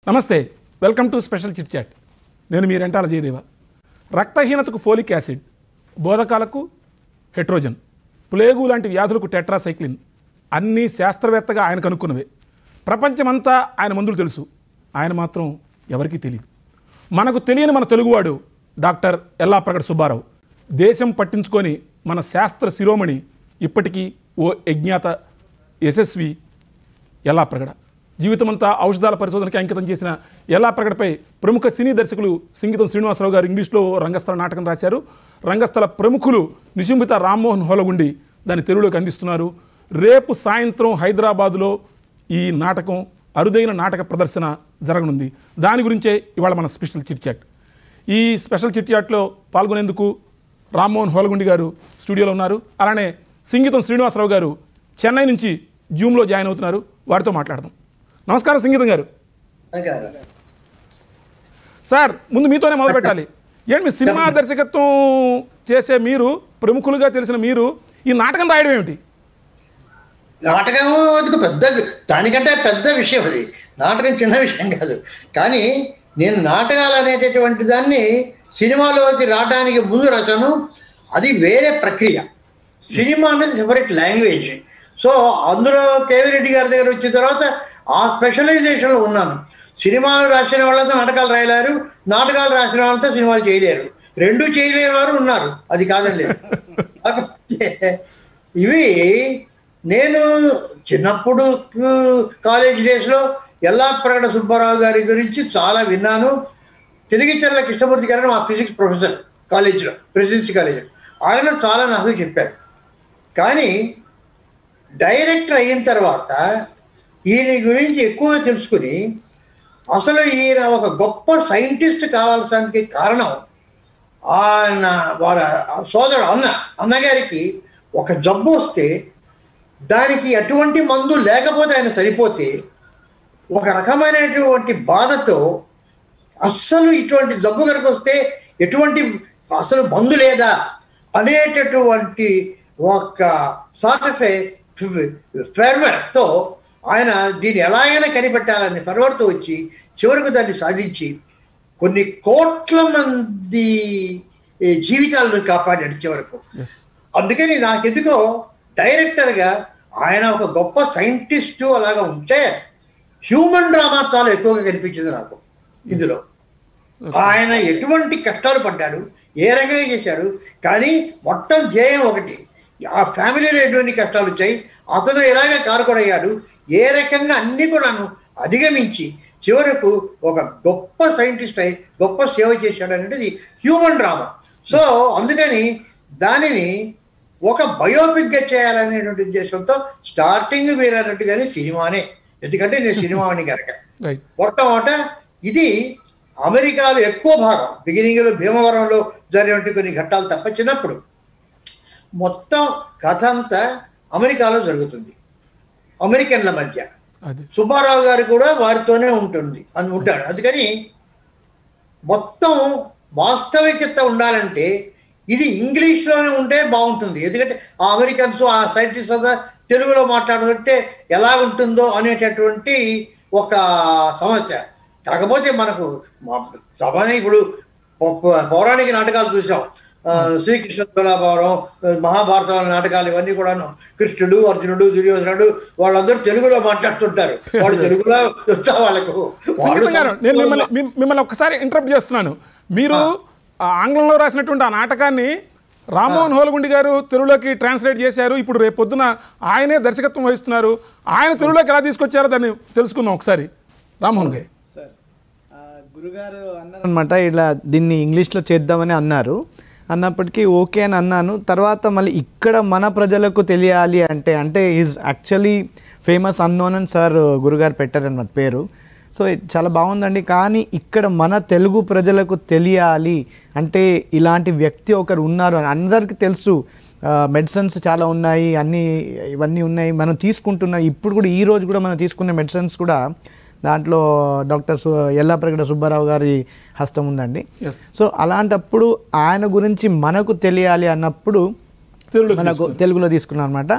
నమస్తే welcome to special chit chat నేను మీ రెంటాల జయదేవ రక్తహీనతకు ఫోలిక్ యాసిడ్ బోధకాలకు హెట్రోజన్ ప్లేగు లాంటి వ్యాధులకు టెట్రాసైక్లిన్ అన్నీ శాస్త్రవేత్తగా ఆయన కనుక్కున్నవే ప్రపంచమంతా ఆయన మందులు తెలుసు ఆయన మాత్రం ఎవరికీ తెలియదు మనకు తెలియని మన తెలుగువాడు డాక్టర్ ఎల్లాప్రగడ సుబ్బారావు దేశం పట్టించుకొని మన శాస్త్ర శిరోమణి ఇప్పటికీ ఓ యజ్ఞాత యశస్వి ఎలా ప్రగడ జీవితమంతా ఔషధాల పరిశోధనకి అంకితం చేసిన ఎలా ప్రగడపై ప్రముఖ సినీ దర్శకులు సింగీతం శ్రీనివాసరావు గారు ఇంగ్లీష్లో రంగస్థల నాటకం రాశారు రంగస్థల ప్రముఖులు నిశుంబిత రామ్మోహన్ హోలగుండి దాన్ని తెలుగులోకి అందిస్తున్నారు రేపు సాయంత్రం హైదరాబాదులో ఈ నాటకం అరుదైన నాటక ప్రదర్శన జరగనుంది దాని గురించే ఇవాళ మన స్పెషల్ చిట్ చాట్ ఈ స్పెషల్ చిట్ చాట్లో పాల్గొనేందుకు రామ్మోహన్ హోలగుండి గారు స్టూడియోలో ఉన్నారు అలానే సింగీతం శ్రీనివాసరావు గారు చెన్నై నుంచి జూమ్లో జాయిన్ అవుతున్నారు వారితో మాట్లాడదాం నమస్కారం సంగీతం గారు సార్ ముందు మీతోనే మొదలు పెట్టాలి ఏంటి మీ సినిమా దర్శకత్వం చేసే మీరు ప్రముఖులుగా తెలిసిన మీరు ఈ నాటకం రాయడం ఏమిటి నాటకం అది ఒక పెద్ద దానికంటే పెద్ద విషయం అది నాటకం చిన్న విషయం కాదు కానీ నేను నాటకాలు అనేటటువంటి దాన్ని సినిమాలోకి రావడానికి ముందు రాశాను అది వేరే ప్రక్రియ సినిమా అనేది సెపరేట్ లాంగ్వేజ్ సో అందులో కేవీ రెడ్డి గారి దగ్గర వచ్చిన తర్వాత ఆ స్పెషలైజేషన్లో ఉన్నాను సినిమాలు రాసిన వాళ్ళతో నాటకాలు రాయలేరు నాటకాలు రాసిన వాళ్ళతో సినిమాలు చేయలేరు రెండు చేయలేని వారు ఉన్నారు అది కాదని లేదు కాకపోతే ఇవి నేను చిన్నప్పుడు కాలేజ్ డేస్లో ఎల్లా ప్రకట సుబ్బారావు గారి గురించి చాలా విన్నాను తిరిగిచర్ల కృష్ణమూర్తి గారు మా ఫిజిక్స్ ప్రొఫెసర్ కాలేజీలో ప్రెసిడెన్సీ కాలేజీలో ఆయన చాలా నాకు చెప్పారు కానీ డైరెక్టర్ అయిన తర్వాత ఈయన గురించి ఎక్కువ తెలుసుకుని అసలు ఈయన ఒక గొప్ప సైంటిస్ట్ కావాల్సడానికి కారణం ఆయన వారి సోదరుడు అన్న అన్నగారికి ఒక జబ్బు వస్తే దానికి ఎటువంటి మందు లేకపోతే ఆయన సరిపోతే ఒక రకమైనటువంటి బాధతో అస్సలు ఇటువంటి జబ్బు కనుక వస్తే ఎటువంటి అసలు మందు లేదా అనేటటువంటి ఒక సార్ట్ ఆఫ్ ఫెర్వర్తో ఆయన దీన్ని ఎలాగైనా కనిపెట్టాలని ఫెర్వర్తో వచ్చి చివరకు దాన్ని సాధించి కొన్ని కోట్ల మంది ఈ, జీవితాలను కాపాడాడు చివరకు ఎస్ అందుకని నాకెందుకో డైరెక్టర్గా ఆయన ఒక గొప్ప సైంటిస్టు అలాగా ఉంటే హ్యూమన్ డ్రామా చాలా ఎక్కువగా కనిపించింది నాకు ఇందులో ఆయన ఎటువంటి కష్టాలు పడ్డాడు ఏ రకంగా చేశాడు కానీ మొత్తం ధ్యేయం ఒకటి ఆ ఫ్యామిలీలో ఎటువంటి కష్టాలు వచ్చాయి అతను ఎలాగ కారకుడయ్యాడు ఏ రకంగా అన్ని కూడాను అధిగమించి చివరకు ఒక గొప్ప సైంటిస్ట్ అయి గొప్ప సేవ చేశాడు అనేది హ్యూమన్ డ్రామా సో అందుకని దానిని ఒక బయోపిక్గా చేయాలనేటువంటి ఉద్దేశంతో స్టార్టింగ్ మీరు అన్నట్టుగానే సినిమానే ఎందుకంటే నేను సినిమాని కనుక రైట్ మొట్టమొదట ఇది అమెరికాలో ఎక్కువ భాగం బిగినింగ్లో భీమవరంలో జరిగినటువంటి కొన్ని ఘట్టాలు తప్ప చిన్నప్పుడు మొత్తం కథ అంతా అమెరికాలో జరుగుతుంది అమెరికన్ల మధ్య అది సుబ్బారావు గారు కూడా వారితోనే ఉంటుంది అని ఉంటాడు అందుకని మొత్తం వాస్తవికత ఉండాలంటే ఇది ఇంగ్లీష్లోనే ఉంటే బాగుంటుంది ఎందుకంటే ఆ అమెరికన్స్ ఆ సైంటిస్ట్ అంతా తెలుగులో మాట్లాడుతుంటే ఎలా ఉంటుందో అనేటటువంటి ఒక సమస్య కాకపోతే మనకు మా- సామాన్య ఇప్పుడు పౌ- పౌ- పౌరాణిక నాటకాలు చూసాం ఆ, శ్రీకృష్ణ తులాభారం మహాభారతం నాటకాలు ఇవన్నీ కూడాను కృష్ణుడు అర్జునుడు దుర్యోధనుడు వాళ్ళందరూ తెలుగులో మాట్లాడుతుంటారు వాళ్ళు తెలుగులో వచ్చా వాళ్ళకు సంగీతం గారు నేను వాళ్ళు మిమ్మల్ని మిమ్- మిమ్మల్ని ఒక్కసారి ఇంటరప్ట్ చేస్తున్నాను మీరు ఆ ఆంగ్లంలో రాసినటువంటి ఆ నాటకాన్ని రామ్మోహన్ హోలగుండి గారు తెలుగులోకి ట్రాన్స్లేట్ చేశారు ఇప్పుడు రేపు పొద్దున ఆయనే దర్శకత్వం వహిస్తున్నారు ఆయన తెలుగులోకి ఎలా తీసుకొచ్చారో దాన్ని తెలుసుకుందాం ఒకసారి రామ్మోహన్ గారు సార్ ఆ, గురుగారు అన్నారనమాట ఇలా దీన్ని ఇంగ్లీష్లో చేద్దామని అన్నారు అన్నప్పటికీ ఓకే అని అన్నాను తర్వాత మళ్ళీ ఇక్కడ మన ప్రజలకు తెలియాలి అంటే అంటే ఈజ్ యాక్చువల్లీ ఫేమస్ అన్నోన్ అని సార్ గురుగారు పెట్టారనమాట పేరు సో ఇది చాలా బాగుందండి కానీ ఇక్కడ మన తెలుగు ప్రజలకు తెలియాలి అంటే ఇలాంటి వ్యక్తి ఒకరు ఉన్నారు అని అందరికీ తెలుసు మెడిసిన్స్ చాలా ఉన్నాయి అన్నీ ఇవన్నీ ఉన్నాయి మనం తీసుకుంటున్నాం ఇప్పుడు కూడా ఈ రోజు కూడా మనం తీసుకునే మెడిసిన్స్ కూడా దాంట్లో డాక్టర్ సు ఎల్లాప్రగడ సుబ్బారావు గారి హస్తం ఉందండి ఎస్ సో అలాంటప్పుడు ఆయన గురించి మనకు తెలియాలి అన్నప్పుడు తెలుగులోకి మనకు తెలుగులో తీసుకున్నాం అనమాట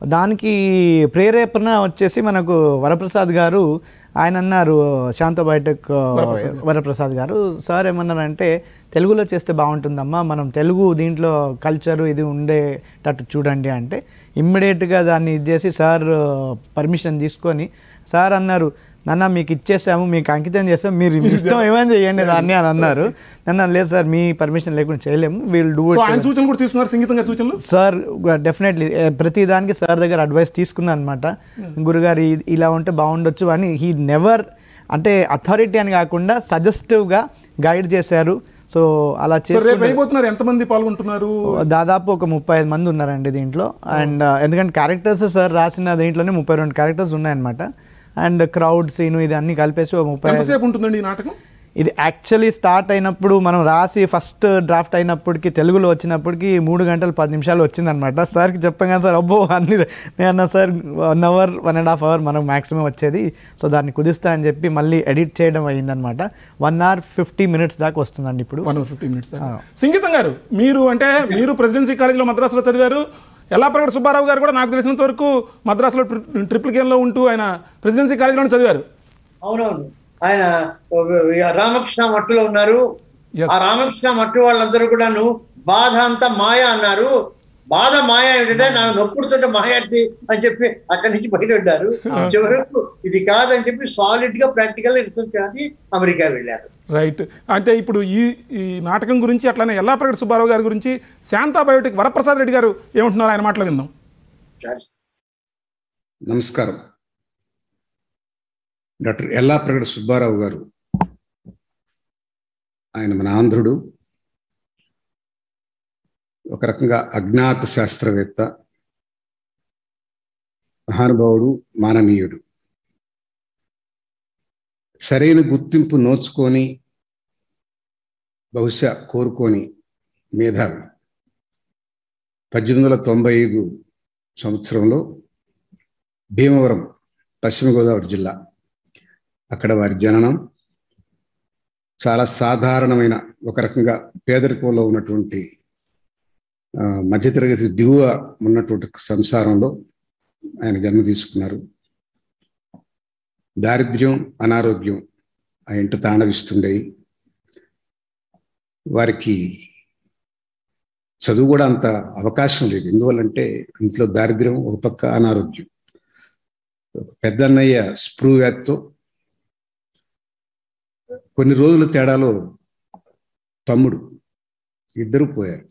దానికి ప్రేరేపణ వచ్చేసి మనకు వరప్రసాద్ గారు ఆయన అన్నారు శాంత బయటక్ వరప్రసాద్ గారు సార్ ఏమన్నారంటే తెలుగులో చేస్తే బాగుంటుందమ్మా మనం తెలుగు దీంట్లో కల్చరు ఇది ఉండేటట్టు చూడండి అంటే ఇమ్మీడియట్గా దాన్ని ఇది చేసి సార్ పర్మిషన్ తీసుకొని సార్ అన్నారు నాన్న మీకు ఇచ్చేసాము మీకు అంకితం చేస్తాం మీరు మీ ఇష్టం ఏమైనా చేయండి దాన్ని అని అన్నారు నన్ను లేదు సార్ మీ పర్మిషన్ లేకుండా చేయలేము వీల్ డూ సో ఇట్ ఆయన సూచనలు కూడా తీసుకున్నారు సంగీతం గారి సూచనలు సార్ డెఫినెట్లీ ప్రతి దానికి సార్ దగ్గర అడ్వైస్ తీసుకున్నాను అనమాట గురుగారు ఇది- ఇలా ఉంటే బాగుండొచ్చు అని హీ నెవర్ అంటే అథారిటీ అని కాకుండా సజెస్టివ్గా గైడ్ చేశారు సో అలా సో రేపు చేసి అయిపోతున్నారు ఎంతమంది పాల్గొంటున్నారు దాదాపు ఒక ముప్పై ఐదు మంది ఉన్నారండి దీంట్లో అండ్ ఎందుకంటే క్యారెక్టర్స్ సార్ రాసిన దీంట్లోనే ముప్పై రెండు క్యారెక్టర్స్ ఉన్నాయన్నమాట అండ్ క్రౌడ్ సీను ఇది అన్ని కలిపేసి ఒక ముప్పై ఐదు- ఎంతసేపు ఉంటుందండి ఈ నాటకం ఇది యాక్చువల్లీ స్టార్ట్ అయినప్పుడు మనం రాసి ఫస్ట్ డ్రాఫ్ట్ అయినప్పటికి తెలుగులో వచ్చినప్పటికి మూడు గంటలు పది నిమిషాలు వచ్చిందనమాట సార్కి చెప్పగానే సార్ అబ్బో అన్ని నేను అన్నా sir one hour one and half hour మనకు మ్యాక్సిమం వచ్చేది సో దాన్ని కుదిస్తా అని చెప్పి మళ్ళీ ఎడిట్ చేయడం అయ్యిందనమాట వన్ అవర్ ఫిఫ్టీ మినిట్స్ దాకా వస్తుందండి ఇప్పుడు వన్ అవర్ ఫిఫ్టీ మినిట్స్ సంగీతం గారు మీరు అంటే మీరు ప్రెసిడెన్సీ కాలేజీలో మద్రాసులో చదివారు ఎల్లాప్రగడ సుబ్బారావు గారు కూడా నాకు తెలిసినంత వరకు మద్రాసులో ట్రి- ట్రిపుల్ గేమ్లో ఉంటూ ఆయన ప్రెసిడెన్సీ కాలేజీలోనే చదివారు అవునవును ఆయన రామకృష్ణ మట్టులో ఉన్నారు Yes. ఆ రామకృష్ణ మట్టు వాళ్ళందరూ కూడాను బాధ అంతా మాయ అన్నారు బాధ మాయ ఏమిటంటే నాకు నొప్పుడుతుంటే మాయ అంటే అని చెప్పి అక్కడి నుంచి బయటపడ్డారు చివరకు ఇది కాదని చెప్పి సాలిడ్ గా ప్రాక్టికల్ రీసెర్చ్ చేసి అమెరికా వెళ్ళారు రైట్ అంటే ఇప్పుడు ఈ ఈ నాటకం గురించి అట్లానే ఎల్లాప్రగడ సుబ్బారావు గారి గురించి శాంతా బయోటిక్ వరప్రసాద్ రెడ్డి గారు ఏమంటున్నారు ఆయన మాటలు విందాం సరే. నమస్కారం డాక్టర్ ఎల్లాప్రగడ సుబ్బారావు గారు ఆయన మన ఆంధ్రుడు ఒక రకంగా అజ్ఞాత శాస్త్రవేత్త మహానుభావుడు మాననీయుడు సరైన గుర్తింపు నోచుకొని బహుశా కోరుకొని మేధావి పద్దెనిమిది వందల తొంభై ఐదు సంవత్సరంలో భీమవరం పశ్చిమ గోదావరి జిల్లా అక్కడ వారి జననం చాలా సాధారణమైన ఒక రకంగా పేదరికంలో ఉన్నటువంటి ఆ, మధ్యతరగతి దిగువ ఉన్నటువంటి సంసారంలో ఆయన జన్మ తీసుకున్నారు దారిద్ర్యం అనారోగ్యం ఆ ఇంట తాండవిస్తుండేవి వారికి చదువు కూడా అంత అవకాశం లేదు ఎందువల్లంటే ఇంట్లో దారిద్ర్యం ఒక పక్క అనారోగ్యం ఒక పెద్దన్నయ్య స్ప్రూ వ్యాధితో కొన్ని రోజుల తేడాలో తమ్ముడు ఇద్దరు పోయారు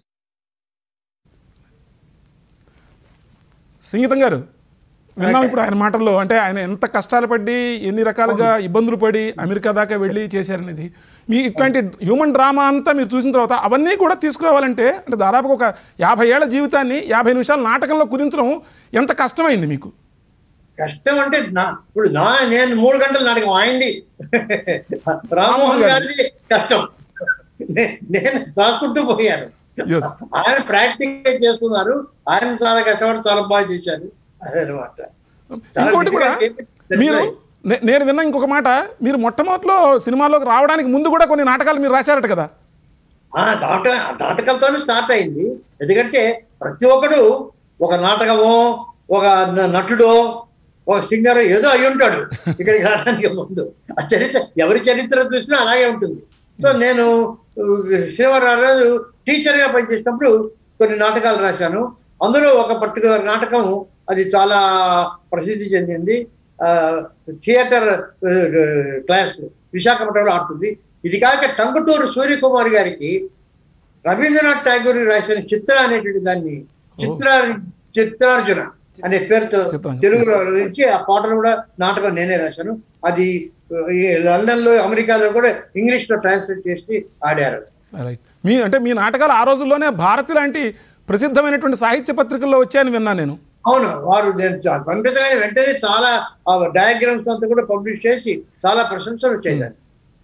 సంగీతం గారు విన్నాం ఇప్పుడు ఆయన మాటల్లో అంటే ఆయన ఎంత కష్టాలు పడి ఎన్ని రకాలుగా ఇబ్బందులు పడి అమెరికా దాకా వెళ్ళి చేశారనేది మీ ఇట్లాంటి హ్యూమన్ డ్రామా అంతా మీరు చూసిన తర్వాత అవన్నీ కూడా తీసుకురావాలంటే అంటే దాదాపుగా ఒక యాభై ఏళ్ల జీవితాన్ని యాభై నిమిషాల నాటకంలో కుదించడం ఎంత కష్టమైంది మీకు కష్టం అంటే నా ఇప్పుడు నా నేను మూడు గంటలు నాటకం ఆయనది రామ్మోహన్ గారిది కష్టం నే- నేను రాసుకుంటూ పోయాను Yes. ఆయన ప్రాక్టీస్ చేస్తున్నారు ఆయన చాలా కష్టపడి చాలా బాగా చేశారు అదనమాట చాలా ఇంకోటి కూడా difficult చేసి- మీరు నే- నేను విన్న ఇంకొక మాట మీరు మొట్టమొదటిలో సినిమాలోకి రావడానికి ముందు కూడా కొన్ని నాటకాలు మీరు రాశారట కదా ఆ నాటక నాటకాలతోనే స్టార్ట్ అయింది ఎందుకంటే ప్రతి ఒక్కడు ఒక నాటకమో ఒక న- నటుడో ఒక సింగర్ ఏదో అయి ఉంటాడు ఇక్కడికి రావడానికి ముందు ఆ చరిత్ర ఎవరి చరిత్ర చూసినా అలాగే ఉంటుంది సో నేను శ్రీవరాజు టీచర్గా పనిచేసినప్పుడు కొన్ని నాటకాలు రాశాను అందులో ఒక పర్టికులర్ నాటకం అది చాలా ప్రసిద్ధి చెందింది ఆ, థియేటర్ ఆ, క్లాస్ విశాఖపట్నంలో ఆడుతుంది ఇది కాక టంగుటూరు సూర్యకుమార్ గారికి రవీంద్రనాథ్ ఠాగూర్ రాసిన చిత్ర అనేటువంటి దాన్ని చిత్ర చిత్రార్జున అనే పేరుతో చిత్రార్జున, తెలుగులో నుంచి ఆ పాటలు కూడా నాటకం నేనే రాశాను అది ఈ లండన్ లో అమెరికాలో కూడా ఇంగ్లీష్ లో ట్రాన్స్లేట్ చేసి ఆడారు రైట్ మీ అంటే మీ నాటకాలు ఆ రోజుల్లోనే భారతి లాంటి ప్రసిద్ధమైనటువంటి సాహిత్య పత్రికల్లో వచ్చాయని విన్నాను నేను అవును వారు నేను చ- పంపితమైన వెంటనే చాలా డయాగ్రామ్స్ అంతా కూడా పబ్లిష్ చేసి చాలా ప్రశంసలు వచ్చాయి దానికి.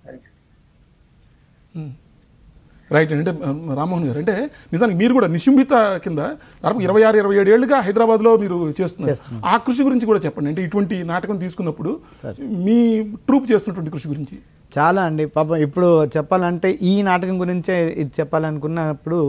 రైట్ అంటే ఉమ్, రామ్మోహన్ గారు అంటే నిజానికి మీరు కూడా నిశుంభిత కింద దాదాపు ఇరవై ఆరు ఇరవై ఏడు ఏళ్ళుగా హైదరాబాద్లో మీరు చేస్తున్నారు ఆ కృషి గురించి కూడా చెప్పండి అంటే ఇటువంటి నాటకం తీసుకున్నప్పుడు మీ ట్రూప్ చేస్తున్నటువంటి కృషి గురించి చాలా అండి పాపం ఇప్పుడు చెప్పాలంటే ఈ నాటకం గురించే ఇది చెప్పాలనుకున్నప్పుడు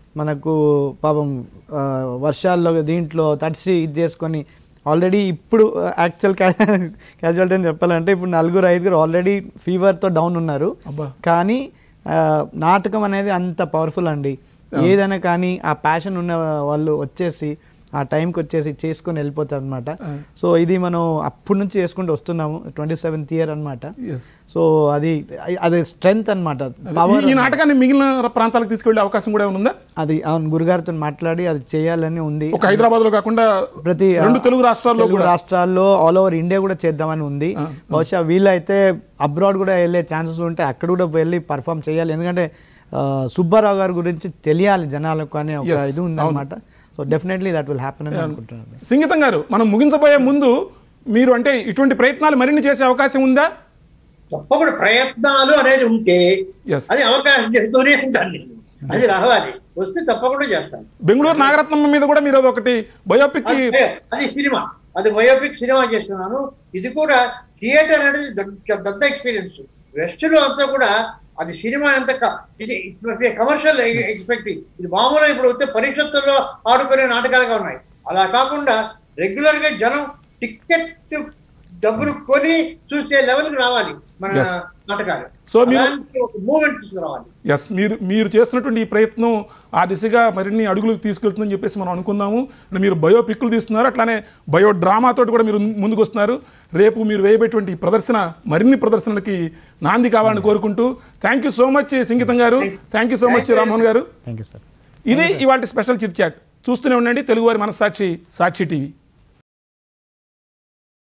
మనకు పాపం ఆ, వర్షాల్లో దీంట్లో తడిసి ఇది చేసుకొని ఆల్రెడీ ఇప్పుడు యాక్చువల్ క్యాజువాలిటీ అని చెప్పాలంటే ఇప్పుడు నలుగురు ఐదుగురు ఆల్రెడీ ఫీవర్తో డౌన్ ఉన్నారు అబ్బా. కానీ ఆ, నాటకం అనేది అంత పవర్ఫుల్ అండి ఏదైనా కానీ ఆ ప్యాషన్ ఉన్న వాళ్ళు వచ్చేసి ఆ టైంకి వచ్చేసి చేసుకొని వెళ్ళిపోతారు అనమాట సో ఇది మనం అప్పటి నుంచి చేసుకుంటూ వస్తున్నాము ట్వంటీ సెవెంత్ ఇయర్ అనమాట ఎస్ సో అది అది స్ట్రెంగ్త్ అనమాట ఈ నాటకాన్ని మిగిలిన ప్రాంతాలకు తీసుకెళ్లే అవకాశం కూడా ఏమైనా ఉందా అది అవును గురుగారితో మాట్లాడి అది చేయాలని ఉంది ఒక హైదరాబాద్ లో కాకుండా ప్రతి రెండు తెలుగు రాష్ట్రాల్లో తెలుగు రాష్ట్రాల్లో ఆల్ ఓవర్ ఇండియా కూడా చేద్దామని ఉంది బహుశా వీళ్ళైతే అబ్రాడ్ కూడా వెళ్ళే ఛాన్సెస్ ఉంటే అక్కడ కూడా వెళ్ళి పర్ఫామ్ చేయాలి ఎందుకంటే ఆ, సుబ్బారావు గారి గురించి తెలియాలి జనాలకు అనే ఒక Yes, ఇది ఉందన్నమాట so definitely that will happen అని అనుకుంటున్నాను సింగీతం గారు మనం ముగించబోయే ముందు మీరు అంటే ఇటువంటి ప్రయత్నాలు మరిన్ని చేసే అవకాశం ఉందా తప్పకుండా ప్రయత్నాలు అనేది ఉంటే Yes. అది అవకాశం చేస్తూనే ఉంటాను నేను అది రావాలి వస్తే తప్పకుండా చేస్తాను బెంగళూరు నాగరత్నం మీద కూడా మీరు ఒకటి బయోపిక్ అది అది సినిమా అది బయోపిక్ సినిమా చేస్తున్నాను ఇది కూడా థియేటర్ అనేది పెద్ద- పెద్ద ఎక్స్పీరియన్స్ వెస్ట్ లో అంతా కూడా అది సినిమా ఎంత క- ఇది కమర్షియల్ ఎక్స్పెక్టింగ్ ఇది మామూలుగా ఇప్పుడు వస్తే పరీక్షత్తుల్లో ఆడుకునే నాటకాలుగా ఉన్నాయి అలా కాకుండా రెగ్యులర్ గా జనం టికెట్ డబ్బులు కొని చూసే లెవెల్కి రావాలి మన Yes. నాటకాలు So మీరు- మూమెంట్ తీసుకురావాలి ఎస్ మీరు మీరు చేస్తున్నటువంటి ఈ ప్రయత్నం ఆ దిశగా మరిన్ని అడుగులు తీసుకెళ్తుందని చెప్పేసి మనం అనుకుందాము అంటే మీరు బయోపిక్లు తీస్తున్నారు అట్లానే బయో డ్రామాతో కూడా మీరు ముందుకు వస్తున్నారు రేపు మీరు వేయబెట్టువంటి ఈ ప్రదర్శన మరిన్ని ప్రదర్శనలకి నాంది కావాలని కోరుకుంటూ thank you so much Singeetam గారు thank you so much Rammohan గారు థ్యాంక్ యూ సార్ ఇది ఇవాళ స్పెషల్ చిట్ చాట్ చూస్తూనే ఉండండి తెలుగువారి మనస్సాక్షి సాక్షి టీవీ